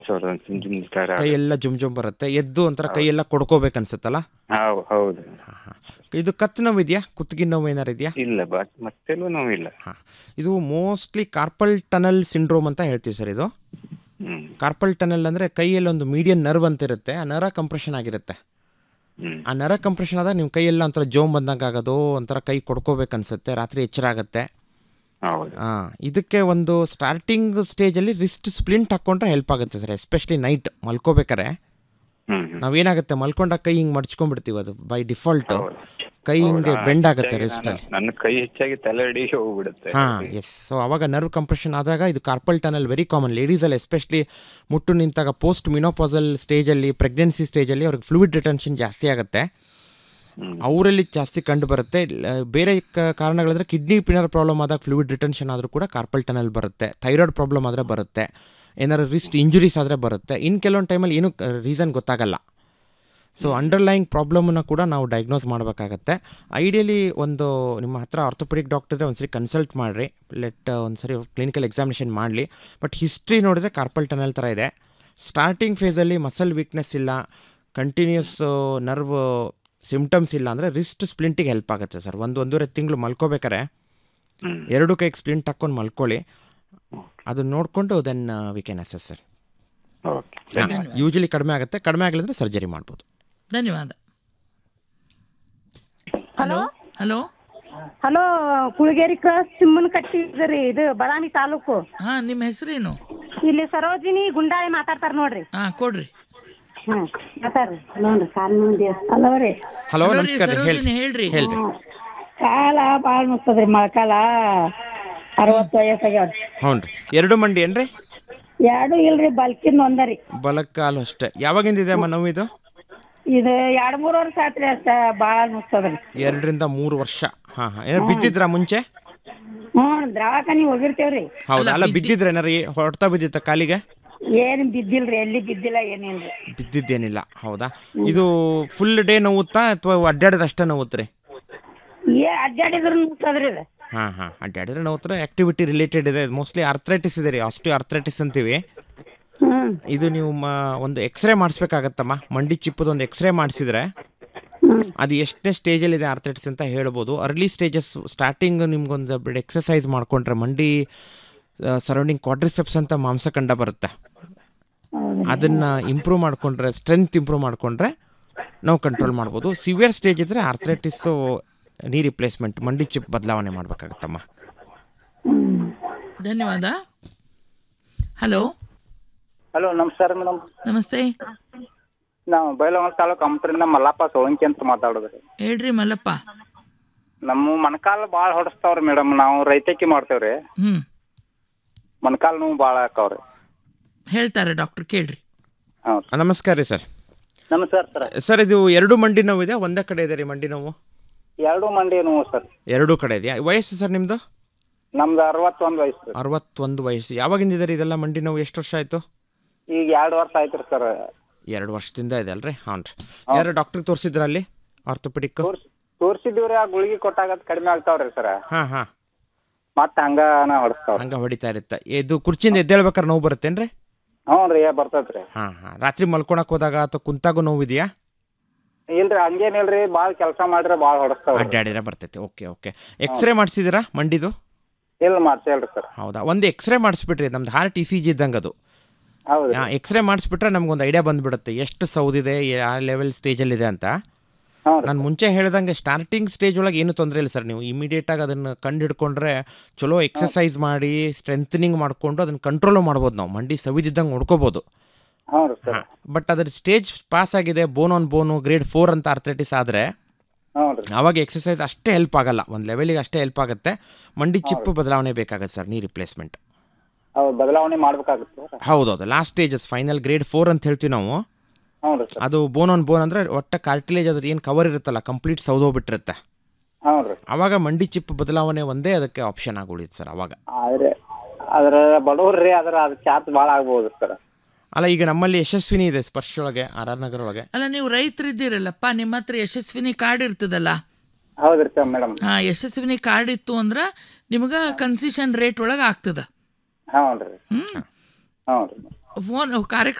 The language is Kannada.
ಸರ್ ಒಂದು ಜುಮ್ ಜುಮ್ ಥರ ಕೈ ಎಲ್ಲ ಜುಮ್ ಜುಮ್ ಬರುತ್ತೆ ಎದ್ದು ಒಂಥರ ಕೈ ಎಲ್ಲ ಕೊಡ್ಕೋಬೇಕು ಅನ್ಸುತ್ತಲ್ಲ ಹೌ- ಹೌದು ಇದು ಕತ್ತು ನೋವು ಇದೆಯಾ ಕುತ್ತಿಗೆ ನೋವು ಏನಾರು ಇದೆಯಾ ಇಲ್ಲ ಬಟ್ ಮತ್ತೆಲ್ಲೂ ನೋವಿಲ್ಲ ಹಾಂ ಇದು ಮೋಸ್ಟ್ಲಿ ಕಾರ್ಪಲ್ ಟನಲ್ ಸಿಂಡ್ರೋಮ್ ಅಂತ ಹೇಳ್ತೀವಿ ಸರ್ ಇದು ಹ್ಮ್ ಕಾರ್ಪಲ್ ಟನಲ್ ಅಂದರೆ ಕೈಯಲ್ಲಿ ಒಂದು ಮೀಡಿಯನ್ ನರ್ವ್ ಅಂತ ಇರುತ್ತೆ ಆ ನರ ಕಂಪ್ರೆಷನ್ ಆಗಿರುತ್ತೆ ಹ್ಮ್ ಆ ನರ ಕಂಪ್ರೆಷನ್ ಆದಾಗ ನಿಮ್ಮ ಕೈಯೆಲ್ಲ ಒಂಥರ ಜೋಮ್ ಬಂದಂಗೆ ಆಗೋದು ಒಂಥರ ಕೈ ಕೊಡ್ಕೋಬೇಕು ಅನ್ಸುತ್ತೆ ರಾತ್ರಿ ಎಚ್ಚರ ಆಗುತ್ತೆ ಹೌದು ಹಾಂ ಇದಕ್ಕೆ ಒಂದು ಸ್ಟಾರ್ಟಿಂಗ್ ಸ್ಟೇಜಲ್ಲಿ ರಿಸ್ಟ್ ಸ್ಪ್ಲಿಂಟ್ ಹಾಕ್ಕೊಂಡ್ರೆ ಹೆಲ್ಪ್ ಆಗುತ್ತೆ ಸರ್ ಎಸ್ಪೆಷಲಿ ನೈಟ್ ಮಲ್ಕೋಬೇಕಾರೆ ಹ್ಮ್ ಹ್ಮ್. ನಾವೇನಾಗುತ್ತೆ ಮಲ್ಕೊಂಡಾಗ ಕೈ ಹಿಂಗೆ ಮಡ್ಚ್ಕೊಂಡ್ಬಿಡ್ತೀವಿ ಅದು ಬೈ ಡಿಫಾಲ್ಟ್ ಹೌದು. ಕೈ ಹಿಂಗೆ ಹೌದಾ? ಬೆಂಡ್ ಆಗುತ್ತೆ ಹೆಚ್ಚಾಗಿ ರಿಸ್ಟಲ್ಲಿ ನಾನು- ನನ್ನ ಕೈ ಹೆಚ್ಚಾಗಿ ತಲೆಡಿ ಹೋಗ್ಬಿಡುತ್ತೆ ಹಾಂ ಎಸ್ ಸೊ ಅವಾಗ ನರ್ವ್ ಕಂಪ್ರೆಷನ್ ಆದಾಗ ಇದು ಕಾರ್ಪಲ್ ಟನಲ್ ವೆರಿ ಕಾಮನ್ ಲೇಡೀಸಲ್ಲಿ ಎಸ್ಪೆಷಲಿ ಮುಟ್ಟು ನಿಂತಾಗ ಪೋಸ್ಟ್ ಮಿನೋಪಾಸಲ್ ಸ್ಟೇಜಲ್ಲಿ ಪ್ರೆಗ್ನೆನ್ಸಿ ಸ್ಟೇಜಲ್ಲಿ ಅವ್ರಿಗೆ ಫ್ಲೂಯಿಡ್ ರಿಟೆನ್ಷನ್ ಜಾಸ್ತಿ ಆಗುತ್ತೆ ಹ್ಮ್. ಅವರಲ್ಲಿ ಜಾಸ್ತಿ ಕಂಡು ಬರುತ್ತೆ ಲ- ಬೇರೆ ಕ- ಕಾರಣಗಳಂದ್ರೆ ಕಿಡ್ನಿ ಪಿನರ್ ಪ್ರಾಬ್ಲಮ್ ಆದಾಗ ಫ್ಲೂಯಿಡ್ ರಿಟೆನ್ಷನ್ ಆದರೂ ಕೂಡ ಕಾರ್ಪಲ್ ಟನಲ್ ಬರುತ್ತೆ ಥೈರಾಯ್ಡ್ ಪ್ರಾಬ್ಲಮ್ ಆದರೆ ಬರುತ್ತೆ ಏನಾದ್ರು ರಿಸ್ಟ್ ಇಂಜುರೀಸ್ ಆದರೆ ಬರುತ್ತೆ ಇನ್ನು ಕೆಲವೊಂದು ಟೈಮಲ್ಲಿ ಏನೂ ರೀಸನ್ ಗೊತ್ತಾಗಲ್ಲ ಸೊ ಅಂಡರ್ಲೈಯಿಂಗ್ ಪ್ರಾಬ್ಲಮನ್ನು ಕೂಡ ನಾವು ಡಯಾಗ್ನೋಸ್ ಮಾಡಬೇಕಾಗತ್ತೆ ಐಡಿಯಲಿ ಒಂದು ನಿಮ್ಮ ಹತ್ರ ಆರ್ಥೋಪೆಡಿಕ್ ಡಾಕ್ಟರ್ ಒಂದ್ಸರಿ ಕನ್ಸಲ್ಟ್ ಮಾಡಿರಿ ಲೆಟ್ ಒಂದ್ಸರಿ ಕ್ಲಿನಿಕಲ್ ಎಕ್ಸಾಮಿನೇಷನ್ ಮಾಡಲಿ ಬಟ್ ಹಿಸ್ಟ್ರಿ ನೋಡಿದ್ರೆ ಕಾರ್ಪಲ್ ಟನಲ್ ಥರ ಇದೆ ಸ್ಟಾರ್ಟಿಂಗ್ ಫೇಸಲ್ಲಿ ಮಸಲ್ ವೀಕ್ನೆಸ್ ಇಲ್ಲ ಕಂಟಿನ್ಯೂಸ್ ನರ್ವ್ ಸಿಮ್ಟಮ್ಸ್ ಇಲ್ಲ ಅಂದರೆ ರಿಸ್ಟ್ ಸ್ಪ್ಲಿಂಟಿಗೆ ಹೆಲ್ಪ್ ಆಗುತ್ತೆ ಸರ್ ಒಂದು ಒಂದೂವರೆ ತಿಂಗಳು ಮಲ್ಕೋಬೇಕಾರೆ ಹ್ಮ್. ಎರಡು ಕೈಗೆ ಸ್ಪ್ಲಿಂಟ್ ಹಾಕ್ಕೊಂಡು ಮಲ್ಕೊಳ್ಳಿ ಅದು ನೋಡಿಕೊಂಡು then we can assess sir okay usually ಕಡಿಮೆ ಆಗುತ್ತೆ ಕಡಿಮೆ ಆಗಲಿದ್ರೆ ಸರ್ಜರಿ ಮಾಡ್ಬೋದು ಧನ್ಯವಾದ hello hello hello Kulageri cross ಸಿಮ್ಮನ್ ಕಟ್ಟಿದ್ರಿ ಇದು ಬದಾಮಿ ತಾಲೂಕು ಹಾ ನಿಮ್ಮ ಹೆಸರೇನು ಇಲ್ಲಿ ಸರೋಜಿನಿ ಗುಂಡಾಳಿ ಮಾತಾಡ್ತಾರ ನೋಡ್ರಿ ಹಾ ಕೊಡ್ರಿ ಹ್ಮ್ ಮಾತಾಡ್ರಿ ನೋಡ್ರಿ ಕಾಲ್ ದೇವಸ್ಥಾನ ಹಲೋ ರೀ ಹಲೋ ಹಲೋ ರೀ, ನಮಸ್ಕಾರ ರೀ ಸರೋಜಿನಿ ಹೇಳಿ ಹೇಳ್ರಿ ಹೇಳ್ರಿ ಕಾಲ ಭಾಳ ಮುಸ್ತದ್ರಿ ಮಳೆಕಾಲ ಅರವತ್ತು ವಯಸ್ಸಾಗ್ಯಾವ್ರಿ ಹ್ಞೂ ರೀ ಎರಡು ಮಂಡಿ ಏನ್ರಿ ಎರಡು ಇಲ್ರಿ ಬಲ್ಕಿಂದ ಒಂದರಿ ಬಲಕ್ಕಾಲು ಅಷ್ಟೇ ಯಾವಾಗಿಂದ ಇದೆ ಅಮ್ಮ ನೋವು ಇದು ಇದು ಎರಡ್ ಮೂರ್ ವರ್ಷ ಆತ್ರಿ ಅಷ್ಟ ಭಾಳ ಮುಸ್ತದ್ರಿ ಎರಡರಿಂದ ಮೂರು ವರ್ಷ ಹಾಂ ಹಾಂ ಏನಾರು ಬಿದ್ದಿದ್ರಾ ಮುಂಚೆ ಹ್ಞೂ ದವಾಖಾನಿ ಹೋಗಿರ್ತೇವ್ರಿ ಹೌದಾ ಅಲ್ಲ ಬಿದ್ದಿದ್ರೆ ಏನಾರು ಹೊಡ್ತಾ ಬಿದ್ದಿತ್ತ ಕಾಲಿಗೆ ಏನ್ ಬಿದ್ದಿಲ್ರಿ ಎಲ್ಲಿ ಬಿದ್ದಿಲ್ಲ ಏನಿಲ್ರಿ ಬಿದ್ದಿದ್ದೇನಿಲ್ಲ ಹೌದಾ ಇದು ಫುಲ್ ಡೇ ನೋವುತ್ತಾ ಅಥವಾ ಅಡ್ಡಾಡಿದ್ರೆ ಅಷ್ಟೇ ನೋವುತ್ರಿ ಏ ಅಡ್ಡಾಡಿದ್ರು ಮುಸ್ತದ್ರಿ ಇದು ಹಾಂ ಹಾಂ ಅಡ್ಡಾಡಿದ್ರೆ ನೋವುತ್ತರ ಆ್ಯಕ್ಟಿವಿಟಿ ರಿಲೇಟೆಡ್ ಇದೆ ಮೋಸ್ಟ್ಲಿ ಅರ್ಥ್ರೈಟಿಸ್ ಇದೆ ರೀ ಆಸ್ಟಿಯೋ ಅರ್ಥ್ರೈಟಿಸ್ ಅಂತೀವಿ ಹ್ಮ್ ಇದು ನೀವು ಮ- ಒಂದು ಎಕ್ಸ್ರೇ ಮಾಡಿಸ್ಬೇಕಾಗತ್ತಮ್ಮ ಮಂಡಿ ಚಿಪ್ಪದ ಒಂದು ಎಕ್ಸ್ರೇ ಮಾಡಿಸಿದ್ರೆ ಅದು ಎಷ್ಟನೇ ಸ್ಟೇಜಲ್ಲಿದೆ ಆರ್ಥ್ರೈಟಿಸ್ ಅಂತ ಹೇಳ್ಬೋದು ಅರ್ಲಿ ಸ್ಟೇಜಸ್ ಸ್ಟಾರ್ಟಿಂಗ್ ನಿಮ್ಗೊಂದು ಬಿಡ್ ಎಕ್ಸಸೈಸ್ ಮಾಡ್ಕೊಂಡ್ರೆ ಮಂಡಿ ಸರೌಂಡಿಂಗ್ ಕ್ವಾಡ್ರಿಸೆಪ್ಸ್ ಅಂತ ಮಾಂಸ ಕಂಡ ಬರುತ್ತೆ ಅದನ್ನು ಇಂಪ್ರೂವ್ ಮಾಡಿಕೊಂಡ್ರೆ ಸ್ಟ್ರೆಂತ್ ಇಂಪ್ರೂವ್ ಮಾಡಿಕೊಂಡ್ರೆ ನಾವು ಕಂಟ್ರೋಲ್ ಮಾಡ್ಬೋದು ಸಿವಿಯರ್ ಸ್ಟೇಜ್ ಇದ್ದರೆ ಆರ್ಥ್ರೈಟಿಸ್ಸು ನೀ ರಿಪ್ಲೇಸ್ಮೆಂಟ್ ಮಂಡಿ ಚಿಪ್ ಬದಲಾವಣೆ ಮಾಡಬೇಕಾಗತ್ತಮ್ಮ ಧನ್ಯವಾದ ಹಲೋ ಹಲೋ ನಮಸ್ಕಾರ ಮೇಡಮ್ ನಮಸ್ತೆ ನಾವು ಬೈಲಹೊಂಗಲ ತಾಲೂಕು ಅಮೃತರಿಂದ ಮಲ್ಲಪ್ಪ ಸೋಳಂಕಿ ಅಂತ ಮಾತಾಡೋದ್ರಿ ಹೇಳ್ರಿ ಮಲ್ಲಪ್ಪ ನಮ್ಮ ಮೊಣಕಾಲು ಭಾಳ ಹೊಡಸ್ತಾವ್ರಿ ಮೇಡಮ್ ನಾವು ರೈತಕಿ ಮಾಡ್ತೇವ್ರಿ ಹ್ಮ್ ಮೊಣಕಾಲು ನೋವು ಭಾಳ ಆಕಾವ್ರಿ ಹೇಳ್ತಾರೆ ಡಾಕ್ಟರ್ ಕೇಳ್ರಿ ನಮಸ್ಕಾರ ರೀ ಸರ್ ನಮಸ್ಕಾರ ಸರ್ ಸರ್ ಇದು ಎರಡು ಮಂಡಿ ನೋವು ಇದೆ ಒಂದೇ ಕಡೆ ಇದೆ ರೀ ಮಂಡಿ ನೋವು ಎರಡು ಮಂಡಿ ನೋವು ಸರ್ ಎರಡೂ ಕಡೆ ಇದೆಯಾ ವಯಸ್ಸು ಸರ್ ನಿಮ್ಮದು ನಮ್ದು ಅರವತ್ತೊಂದು ವಯಸ್ಸು ರೀ ಅರವತ್ತೊಂದು ವಯಸ್ಸು ಯಾವಾಗಿಂದ ಇದೆ ರೀ ಇದೆಲ್ಲ ಮಂಡಿ ನೋವು ಎಷ್ಟು ವರ್ಷ ಆಯಿತು ಈಗ ಎರಡು ವರ್ಷ ಆಯ್ತು ರೀ ಸರ್ ಎರಡು ವರ್ಷದಿಂದ ಇದೆ ಅಲ್ರಿ ಹಾಂ ರೀ ಯಾರು ಡಾಕ್ಟ್ರಿಗೆ ತೋರಿಸಿದ್ರ ಅಲ್ಲಿ ಆರ್ಥೋಪೆಡಿಕ್ ತೋರಿಸಿದ್ದೀವ್ರಿ ಆ ಗುಳಿಗೆ ಕೊಟ್ಟಾಗ ಅದ್ ಕಡಿಮೆ ಆಗ್ತಾವ್ರಿ ಸರ್ ಹಾಂ ಹಾಂ ಮತ್ತೆ ಹಂಗನ ಹೊಡಸ್ತಾವ್ರಿ ಹಂಗೆ ಹೊಡಿತಾ ಇರುತ್ತೆ ಇದು ಕುರ್ಚಿಯಿಂದ ಎದ್ದೇಳ್ಬೇಕಾದ್ರೆ ನೋವು ಬರುತ್ತೇನ್ರಿ ಹ್ಞೂ ರೀ ಬರ್ತೈತ್ರಿ ಹಾಂ ಹಾಂ ರಾತ್ರಿ ಮಲ್ಕೊಳಕ್ ಹೋದಾಗ ಅಥವಾ ಕುಂತಾಗೂ ನೋವು ಇದೆಯಾ ಇಲ್ರಿ ಹಂಗೇನಿಲ್ರಿ ಭಾಳ ಕೆಲಸ ಮಾಡ್ರೆ ಭಾಳ ಹೊಡಸ್ತಾವ್ರಿ ಅಡ್ಡಾಡಿದ್ರೆ ಬರ್ತೈತೆ ಓಕೆ ಓಕೆ ಎಕ್ಸ್ರೇ ಮಾಡಿಸಿದಿರಾ ಮಂಡಿದು ಇಲ್ಲ ಮಾಡ್ಸೇಳ್ರಿ ಸರ್ ಹೌದಾ ಒಂದು ಎಕ್ಸ್ರೇ ಮಾಡಿಸ್ಬಿಟ್ರಿ ನಮ್ದು ಹಾರ್ಟ್ ಇ ಸಿ ಜಿ ಇದ್ದಂಗೆ ಅದು ಹೌದು ಎಕ್ಸ್ರೇ ಮಾಡಿಸ್ಬಿಟ್ರೆ ನಮ್ಗೊಂದು ಐಡಿಯಾ ಬಂದ್ಬಿಡುತ್ತೆ ಎಷ್ಟು ಸೌದಿದೆ ಯಾವ ಲೆವೆಲ್ ಸ್ಟೇಜಲ್ಲಿದೆ ಅಂತ ನಾನು ಮುಂಚೆ ಹೇಳ್ದಂಗೆ ಸ್ಟಾರ್ಟಿಂಗ್ ಸ್ಟೇಜ್ ಒಳಗೆ ಏನು ತೊಂದರೆ ಇಲ್ಲ ಸರ್ ನೀವು ಇಮಿಡಿಯೇಟಾಗಿ ಅದನ್ನು ಕಂಡು ಹಿಡ್ಕೊಂಡ್ರೆ ಚಲೋ ಎಕ್ಸಸೈಸ್ ಮಾಡಿ ಸ್ಟ್ರೆಂಥನಿಂಗ್ ಮಾಡಿಕೊಂಡು ಅದನ್ನು ಕಂಟ್ರೋಲು ಮಾಡ್ಬೋದು ನಾವು ಮಂಡಿ ಸವಿದಿದ್ದಂಗೆ ನೋಡ್ಕೋಬೋದು ಹ್ಞೂ ರೀ ಸರ್ ಬಟ್ ಅದ್ರ ಸ್ಟೇಜ್ ಪಾಸ್ ಆಗಿದೆ bone on bone grade four ಅಂತ ಆರ್ಥ್ರೈಟಿಸ್ ಆದರೆ ಹ್ಞೂ ರೀ ಆವಾಗ ಎಕ್ಸಸೈಸ್ ಅಷ್ಟೇ ಹೆಲ್ಪ್ ಆಗಲ್ಲ ಒಂದು ಲೆವೆಲಿಗೆ ಅಷ್ಟೇ ಹೆಲ್ಪ್ ಆಗುತ್ತೆ ಮಂಡಿ ಚಿಪ್ಪು ಬದಲಾವಣೆ ಬೇಕಾಗುತ್ತೆ ಸರ್ ನೀ ರಿಪ್ಲೇಸ್ಮೆಂಟ್ ಹೌದು ಬದಲಾವಣೆ ಮಾಡ್ಬೇಕಾಗುತ್ತೆ ಸರ್ ಹೌದೌದು last stages final grade four ಅಂತ ಹೇಳ್ತೀವಿ ನಾವು ಹ್ಞೂ ರೀ ಸರ್ ಅದು ಬೋನ್ ಆನ್ ಬೋನ್ ಅಂದರೆ ಒಟ್ಟ ಕಾರ್ಟಿಲೇಜ್ ಅದ್ರ ಏನು ಕವರ್ ಇರುತ್ತಲ್ಲ ಕಂಪ್ಲೀಟ್ ಸೌದೋಗ್ಬಿಟ್ಟಿರುತ್ತೆ ಹ್ಞೂ ರೀ ಆವಾಗ ಮಂಡಿ ಚಿಪ್ ಬದಲಾವಣೆ ಒಂದೇ ಅದಕ್ಕೆ ಆಪ್ಷನ್ ಆಗಿ ಉಳಿಯುತ್ತೆ ಸರ್ ಅವಾಗ ಆದ್ರೆ ಅದ್ರ ಬಡವ್ರಿ ಅದ್ರ ಅದು ಚಾರ್ಜ್ ಭಾಳ ಆಗ್ಬೋದು ಸರ್ ಅಲ್ಲ ಈಗ ನಮ್ಮಲ್ಲಿ ಯಶಸ್ವಿನಿ ಇದೆ ಸ್ಪರ್ಶ ಒಳಗೆ ಆರ್ ಆರ್ ನಗರ ಒಳಗೆ ಅಲ್ಲ ನೀವು ರೈತರಿದ್ದೀರಲ್ಲಪ್ಪ ನಿಮ್ಮ ಹತ್ರ ಯಶಸ್ವಿನಿ ಕಾರ್ಡ್ ಇರ್ತದಲ್ಲ ಹೌದ್ರಿ ಸರ್ ಮೇಡಮ್ ಹಾ ಯಶಸ್ವಿನಿ ಕಾರ್ಡ್ ಇತ್ತು ಅಂದ್ರೆ ನಿಮ್ಗೆ ಕನ್ಸಿಷನ್ ರೇಟ್ ಒಳಗೆ ಆಗ್ತದ ಹ್ಞೂ ರೀ ಹ್ಮ್ ಹ್ಞೂ ರೀ ಫೋನ್ ಕಾರ್ಯಕ್ರಮ